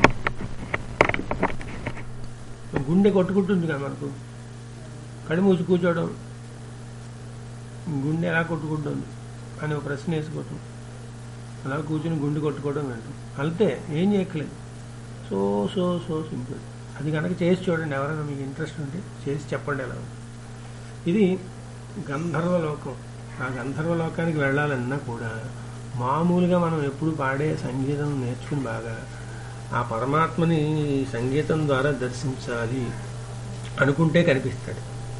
S1: గుండె కొట్టుకుంటుంది కదా మనకు కళ్ళు మూసి కూర్చోవడం గుండె ఎలా కొట్టుకుంటుంది అని ఒక ప్రశ్న వేసుకోవటం అలా కూర్చొని గుండె కొట్టుకోవడం వెంటనే అంతే ఏం చేయట్లేదు సో సో సో సింపుల్ అది కనుక చేసి చూడండి ఎవరైనా మీకు ఇంట్రెస్ట్ ఉంటే చేసి చెప్పండి ఎలా ఉంది ఇది గంధర్వ లోకం ఆ గంధర్వ లోకానికి వెళ్ళాలన్నా కూడా మామూలుగా మనం ఎప్పుడు పాడే సంగీతం నేర్చుకుని బాగా ఆ పరమాత్మని సంగీతం ద్వారా దర్శించాలి అనుకుంటే కనిపిస్తాడు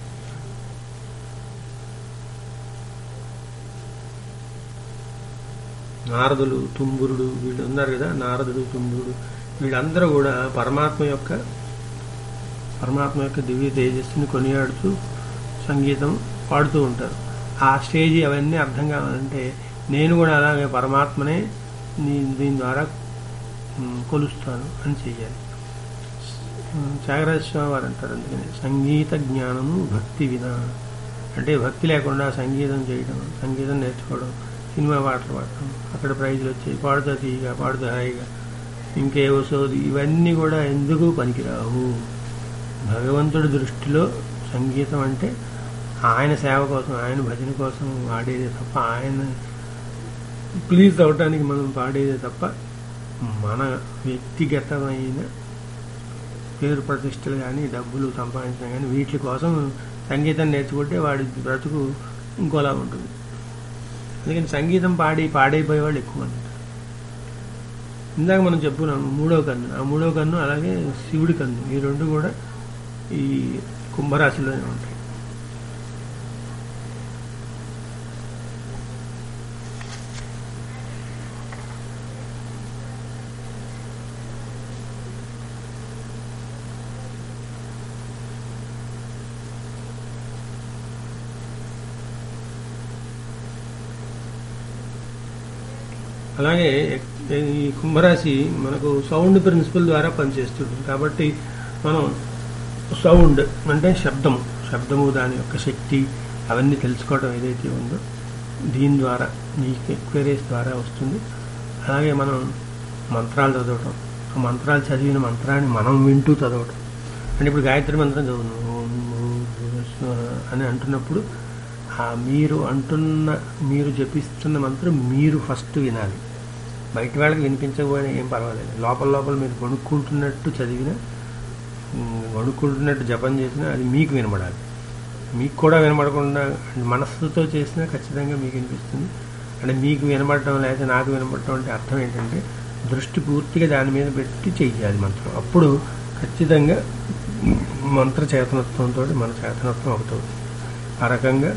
S1: నారదులు తుంబురుడు వీళ్ళు ఉన్నారు కదా నారదుడు తుంబురుడు వీళ్ళందరూ కూడా పరమాత్మ యొక్క పరమాత్మ యొక్క దివ్య తేజస్సుని కొనియాడుతూ సంగీతం పాడుతూ ఉంటారు ఆ స్టేజ్ అవన్నీ అర్థం కావాలంటే నేను కూడా అలాగే పరమాత్మనే నీ దీని ద్వారా ఉమ్, కొలుస్తాను అని చెయ్యాలి ఉమ్, త్యాగరాజ స్వామి వారు అంటారు అందుకని సంగీత జ్ఞానము భక్తి వినా అంటే భక్తి లేకుండా సంగీతం చేయడం సంగీతం నేర్చుకోవడం సినిమా పాటలు పాడటం అక్కడ ప్రైజులు వచ్చాయి పాడుతా తీయగా పాడుతా హాయిగా ఇంకేవో సోది ఇవన్నీ కూడా ఎందుకు పనికిరావు భగవంతుడి దృష్టిలో సంగీతం అంటే ఆయన సేవ కోసం ఆయన భజన కోసం వాడేదే తప్ప ఆయన ప్లీజ్ అవటానికి మనం పాడేదే తప్ప మన వ్యక్తిగతమైన పేరు ప్రతిష్టలు కానీ డబ్బులు సంపాదించడం కానీ వీటి కోసం సంగీతం నేర్చుకుంటే వాడి బ్రతుకు ఇంకోలా ఉంటుంది అందుకని సంగీతం పాడి పాడైపోయే వాళ్ళు ఎక్కువ మంది ఇందాక మనం చెప్పుకున్నాం మూడో కన్ను ఆ మూడో కన్ను అలాగే శివుడి కన్ను ఈ రెండు కూడా ఈ కుంభరాశిలోనే ఉంటాయి అలాగే ఈ కుంభరాశి మనకు సౌండ్ ప్రిన్సిపల్ ద్వారా పనిచేస్తుంది కాబట్టి మనం సౌండ్ అంటే శబ్దము శబ్దము దాని యొక్క శక్తి అవన్నీ తెలుసుకోవడం ఏదైతే ఉందో దీని ద్వారా ఈ ఎక్వైరీస్ ద్వారా వస్తుంది అలాగే మనం మంత్రాలు చదవటం ఆ మంత్రాలు చదివిన మంత్రాన్ని మనం వింటూ చదవటం అంటే ఇప్పుడు గాయత్రి మంత్రం చదువును ఓం భూర్భువః స్వః అని అంటున్నప్పుడు ఆ మీరు అంటున్న మీరు జపిస్తున్న మంత్రం మీరు ఫస్ట్ వినాలి బయట వాళ్ళకి వినిపించకపోయినా ఏం పర్వాలేదు లోపల లోపల మీరు వణుక్కుంటున్నట్టు చదివినా ఉమ్, వణుక్కుంటున్నట్టు జపం చేసినా అది మీకు వినబడాలి మీకు కూడా వినబడకుండా మనస్సుతో చేసినా ఖచ్చితంగా మీకు వినిపిస్తుంది అంటే మీకు వినబడటం లేకపోతే నాకు వినబడటం అంటే అర్థం ఏంటంటే దృష్టి పూర్తిగా దాని మీద పెట్టి చెయ్యాలి మంత్రం అప్పుడు ఖచ్చితంగా మంత్ర చేతనత్వంతో మన చేతనత్వం అవుతుంది ఆ రకంగా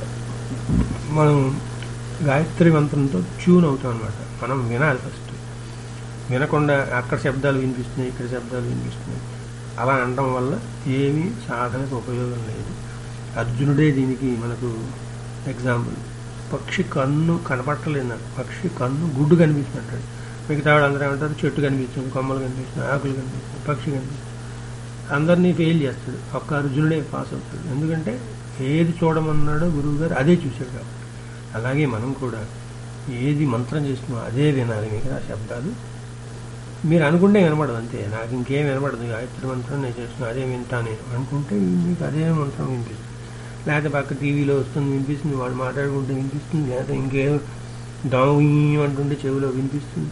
S1: మనం గాయత్రి మంత్రంతో ట్యూన్ అవుతాం అనమాట మనం వినాలి ఫస్ట్ వినకుండా అక్కడ శబ్దాలు వినిపిస్తున్నాయి ఇక్కడ శబ్దాలు వినిపిస్తున్నాయి అలా అనడం వల్ల ఏమీ సాధనకు ఉపయోగం లేదు అర్జునుడే దీనికి మనకు ఎగ్జాంపుల్ పక్షి కన్ను కనపట్టలేదు నాకు పక్షి కన్ను గుడ్డు కనిపిస్తుంటాడు మిగతా వాళ్ళు అందరూ ఏమంటారు చెట్టు కనిపిస్తుంది కొమ్మలు కనిపిస్తున్నాయి ఆకులు కనిపిస్తున్నాయి పక్షి కనిపిస్తుంది అందరినీ ఫెయిల్ చేస్తాడు ఒక్క అర్జునుడే పాస్ అవుతాడు ఎందుకంటే ఏది చూడమన్నాడో గురువు గారు అదే చూశాడు కాబట్టి అలాగే మనం కూడా ఏది మంత్రం చేస్తున్నామో అదే వినాలి మిగతా శబ్దాలు మీరు అనుకుంటే వినపడదు అంతే నాకు ఇంకేం వినపడదు గాయత్రి మంత్రం నేను చేస్తున్నాను అదే వింటా నేను అనుకుంటే మీకు అదే మంత్రం వినిపిస్తుంది లేకపోతే పక్క టీవీలో వస్తుంది వినిపిస్తుంది వాడు మాట్లాడుకుంటే వినిపిస్తుంది లేకపోతే ఇంకేం దాము అంటుంటే చెవిలో వినిపిస్తుంది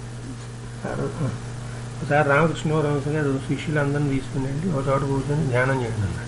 S1: సార్ ఒకసారి రామకృష్ణవరం గారు శిష్యులందరినీ తీసుకునండి ఒక చోట కూర్చొని ధ్యానం చేయండి అన్నట్టు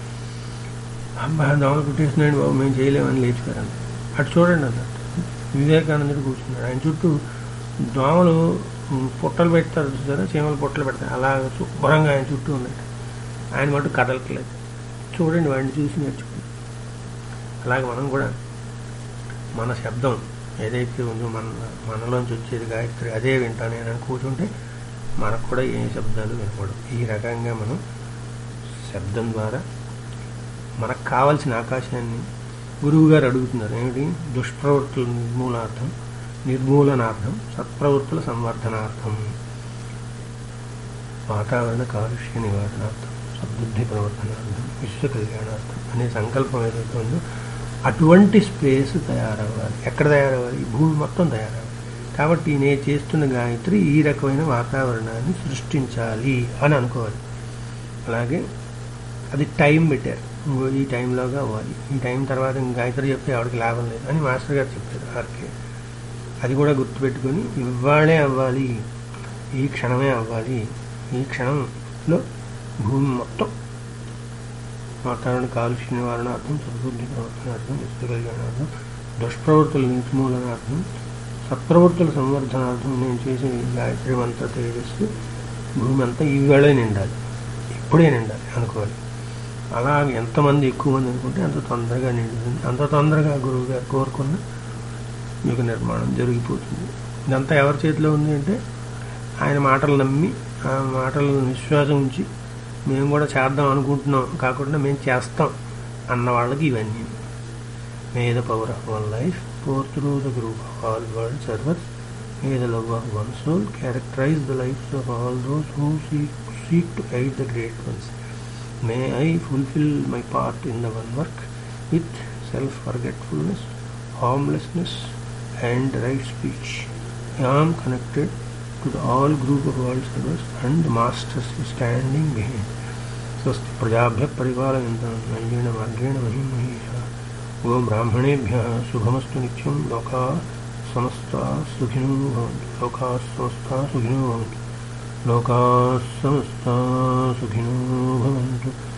S1: అబ్బా దోమలు కుట్టేసినాడు బాబు మేము చేయలేమని లేచిపోయాను అటు చూడండి అన్నట్టు వివేకానందుడు కూర్చున్నాడు ఆయన చుట్టూ దోమలు ఉమ్, పుట్టలు పెడతారు చూసారా చీమలు పుట్టలు పెడతారు అలా శుభ్రంగా ఆయన చుట్టూ ఉన్నాయి ఆయన మటు కదలట్లేదు చూడండి వాడిని చూసి నేర్చుకోండి అలాగే మనం కూడా మన శబ్దం ఏదైతే ఉందో మన మనలోంచి వచ్చేది గాయత్రి అదే వింటా నేను అని కూర్చుంటే మనకు కూడా ఏ శబ్దాలు వినపడవు ఈ రకంగా మనం శబ్దం ద్వారా మనకు కావాల్సిన ఆకాశాన్ని గురువు గారు అడుగుతున్నారు ఏమిటి దుష్ప్రవృత్తుల నిర్మూలార్థం నిర్మూలనార్థం సత్ప్రవృత్తుల సంవర్ధనార్థం వాతావరణ కాలుష్య నివారణార్థం సద్బుద్ధి ప్రవర్తనార్థం విశ్వ కళ్యాణార్థం అనే సంకల్పం ఏదైతే ఉందో అటువంటి స్పేస్ తయారవ్వాలి ఎక్కడ తయారవ్వాలి ఈ భూమి మొత్తం తయారవ్వాలి కాబట్టి నేను చేస్తున్న గాయత్రి ఈ రకమైన వాతావరణాన్ని సృష్టించాలి అని అనుకోవాలి అలాగే అది టైం పెట్టారు ఇంకో ఈ టైంలోగా అవ్వాలి ఈ టైం తర్వాత ఇంక గాయత్రి చెప్తే ఎవరికి లాభం లేదు అని మాస్టర్ గారు చెప్పారు ఆర్కే అది కూడా గుర్తుపెట్టుకొని ఇవాళే అవ్వాలి ఈ క్షణమే అవ్వాలి ఈ క్షణంలో భూమి మొత్తం వాతావరణ కాలుష్య నివారణార్థం సద్బుద్ధి ప్రవర్తనార్థం విశ్వ కళ్యాణార్థం దుష్ప్రవృత్తుల నిర్మూలనార్థం సత్ప్రవృత్తుల సంవర్ధనార్థం నేను చేసే ఈ గాయత్రి మంత్ర తేజస్సు భూమి అంతా ఈవేళే నిండాలి ఇప్పుడే నిండాలి అనుకోవాలి అలా ఎంతమంది ఎక్కువ మంది అనుకుంటే అంత తొందరగా నిండుతుంది అంత తొందరగా గురువు గారు కోరుకున్న యుగ నిర్మాణం జరిగిపోతుంది ఇదంతా ఎవరి చేతిలో ఉంది అంటే ఆయన మాటలు నమ్మి ఆ మాటలను విశ్వాసం ఉంచి మేము కూడా చేద్దాం అనుకుంటున్నాం కాకుండా మేము చేస్తాం అన్న వాళ్ళకి ఇవన్నీ may the power of one life pour through the group of all world servers may the love of one soul characterize the lives of all those who seek seek to aid the great ones may I fulfil my part in the one work with self forgetfulness harmlessness and right speech. I am connected to the all group of world servers and the masters standing behind. स्वस्ति प्रजाभ्यः परिपालयन्तां नय्येन मार्गेण महिं महिषा गो ब्राह्मणेभ्यः शुभमस्तु नित्यं लोकाः समस्ताः सुखिनो भवन्तु लोकाः समस्ताः सुखिनो भवन्तु लोकाः समस्ताः सुखिनो भवन्तु